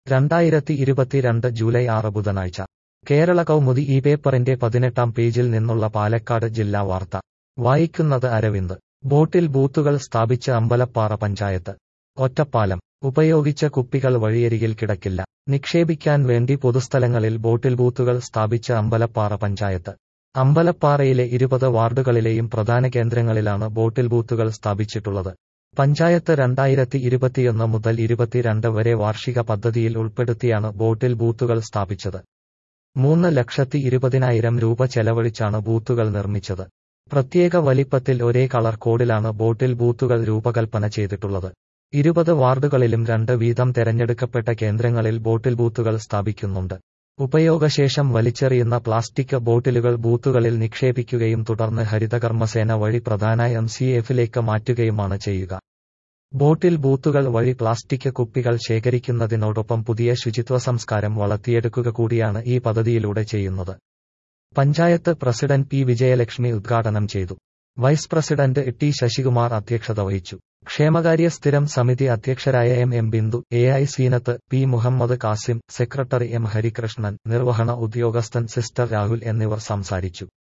രണ്ടായിരത്തി ഇരുപത്തിരണ്ട് ജൂലൈ ആറ് ബുധനാഴ്ച കേരള കൗമുദി ഈ പേപ്പറിന്റെ പതിനെട്ടാം പേജിൽ നിന്നുള്ള പാലക്കാട് ജില്ലാ വാർത്ത വായിക്കുന്നത് അരവിന്ദ് ബോട്ടിൽ ബൂത്തുകൾ സ്ഥാപിച്ച് അമ്പലപ്പാറ പഞ്ചായത്ത് ഒറ്റപ്പാലം ഉപയോഗിച്ച കുപ്പികൾ വഴിയരികിൽ കിടക്കില്ല നിക്ഷേപിക്കാൻ വേണ്ടി പൊതുസ്ഥലങ്ങളിൽ ബോട്ടിൽ ബൂത്തുകൾ സ്ഥാപിച്ച് അമ്പലപ്പാറ പഞ്ചായത്ത് അമ്പലപ്പാറയിലെ ഇരുപത് വാർഡുകളിലെയും പ്രധാന കേന്ദ്രങ്ങളിലാണ് ബോട്ടിൽ ബൂത്തുകൾ സ്ഥാപിച്ചിട്ടുള്ളത് പഞ്ചായത്ത് രണ്ടായിരത്തി ഇരുപത്തിയൊന്ന് മുതൽ ഇരുപത്തിരണ്ട് വരെ വാർഷിക പദ്ധതിയിൽ ഉൾപ്പെടുത്തിയാണ് ബോട്ടിൽ ബൂത്തുകൾ സ്ഥാപിച്ചത് മൂന്ന് ലക്ഷത്തി ഇരുപതിനായിരം രൂപ ചെലവഴിച്ചാണ് ബൂത്തുകൾ നിർമ്മിച്ചത് പ്രത്യേക വലിപ്പത്തിൽ ഒരേ കളർ കോഡിലാണ് ബോട്ടിൽ ബൂത്തുകൾ രൂപകൽപ്പന ചെയ്തിട്ടുള്ളത് ഇരുപത് വാർഡുകളിലും രണ്ട് വീതം തെരഞ്ഞെടുക്കപ്പെട്ട കേന്ദ്രങ്ങളിൽ ബോട്ടിൽ ബൂത്തുകൾ സ്ഥാപിക്കുന്നുണ്ട് ഉപയോഗശേഷം വലിച്ചെറിയുന്ന പ്ലാസ്റ്റിക് ബോട്ടിലുകൾ ബൂത്തുകളിൽ നിക്ഷേപിക്കുകയും തുടർന്ന് ഹരിതകർമ്മസേന വഴി പ്രധാന എം സി എഫിലേക്ക് മാറ്റുകയുമാണ് ചെയ്യുക ബോട്ടിൽ ബൂത്തുകൾ വഴി പ്ലാസ്റ്റിക് കുപ്പികൾ ശേഖരിക്കുന്നതിനോടൊപ്പം പുതിയ ശുചിത്വ സംസ്കാരം വളർത്തിയെടുക്കുക കൂടിയാണ് ഈ പദ്ധതിയിലൂടെ ചെയ്യുന്നത് പഞ്ചായത്ത് പ്രസിഡന്റ് പി വിജയലക്ഷ്മി ഉദ്ഘാടനം ചെയ്തു വൈസ് പ്രസിഡന്റ് ടി ശശികുമാർ അധ്യക്ഷത വഹിച്ചു ക്ഷേമകാര്യ സ്ഥിരം സമിതി അധ്യക്ഷരായ M M Bindu A I Seenath P Muhammad Kasim secretary M Harikrishnan നിർവഹണ ഉദ്യോഗസ്ഥൻ സിസ്റ്റർ രാഹുൽ എന്നിവർ സംസാരിച്ചു